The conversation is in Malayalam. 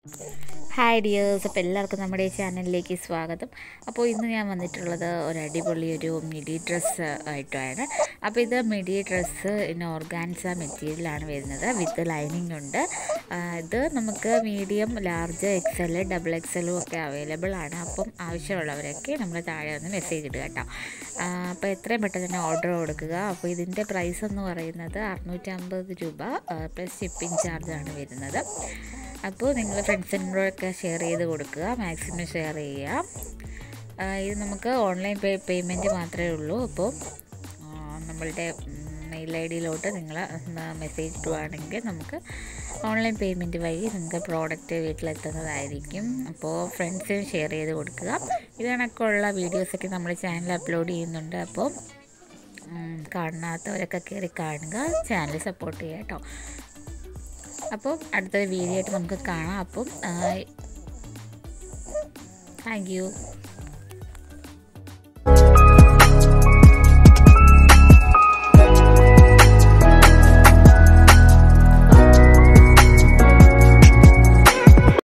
ഹായ് ഡിയേഴ്സ് അപ്പോൾ എല്ലാവർക്കും നമ്മുടെ ഈ ചാനലിലേക്ക് സ്വാഗതം അപ്പോൾ ഇന്ന് ഞാൻ വന്നിട്ടുള്ളത് ഒരു അടിപൊളി ഒരു മിഡി ഡ്രസ്സ് ആയിട്ടാണ് അപ്പോൾ ഇത് മിഡി ഡ്രസ്സ് ഇന്ന് ഓർഗാൻസ മെറ്റീരിയലാണ് വരുന്നത് വിത്ത് ലൈനിങ് ഉണ്ട് ആ, ഇത് നമുക്ക് മീഡിയം ലാർജ് എക്സൽ ഡബിൾ എക്സലും ഒക്കെ അവൈലബിൾ ആണ് അപ്പം ആവശ്യമുള്ളവരൊക്കെ നമ്മൾ താഴെ ഒന്ന് മെസ്സേജ് ഇടുക കേട്ടോ ആ, അപ്പോൾ എത്രയും പെട്ടെന്ന് തന്നെ ഓർഡർ കൊടുക്കുക അപ്പോൾ ഇതിൻ്റെ പ്രൈസ് എന്ന് പറയുന്നത് അറുന്നൂറ്റമ്പത് രൂപ പ്ലസ് ഷിപ്പിംഗ് ചാർജാണ് വരുന്നത് അപ്പോൾ നിങ്ങൾ ഫ്രണ്ട്സിനോടൊക്കെ ഷെയർ ചെയ്ത് കൊടുക്കുക മാക്സിമം ഷെയർ ചെയ്യുക ആ, ഇത് നമുക്ക് ഓൺലൈൻ പേ പേയ്മെൻറ്റ് മാത്രമേ ഉള്ളൂ അപ്പോൾ ആ, നമ്മളുടെ മെയിൽ ഐ ഡിയിലോട്ട് നിങ്ങൾ മെസ്സേജ് ഇടുവാണെങ്കിൽ നമുക്ക് ഓൺലൈൻ പേയ്മെൻറ്റ് വഴി നിങ്ങൾക്ക് പ്രോഡക്റ്റ് വീട്ടിലെത്തുന്നതായിരിക്കും അപ്പോൾ ഫ്രണ്ട്സിന് ഷെയർ ചെയ്ത് കൊടുക്കുക ഇത് കണക്കുള്ള വീഡിയോസൊക്കെ നമ്മൾ ചാനൽ അപ്ലോഡ് ചെയ്യുന്നുണ്ട് അപ്പോൾ ഉം, കാണാത്തവരൊക്കെ കയറി കാണുക ചാനൽ സപ്പോർട്ട് ചെയ്യുക കേട്ടോ അപ്പോൾ അടുത്തൊരു വീഡിയോ ആയിട്ട് നമുക്ക് കാണാം അപ്പം താങ്ക് യു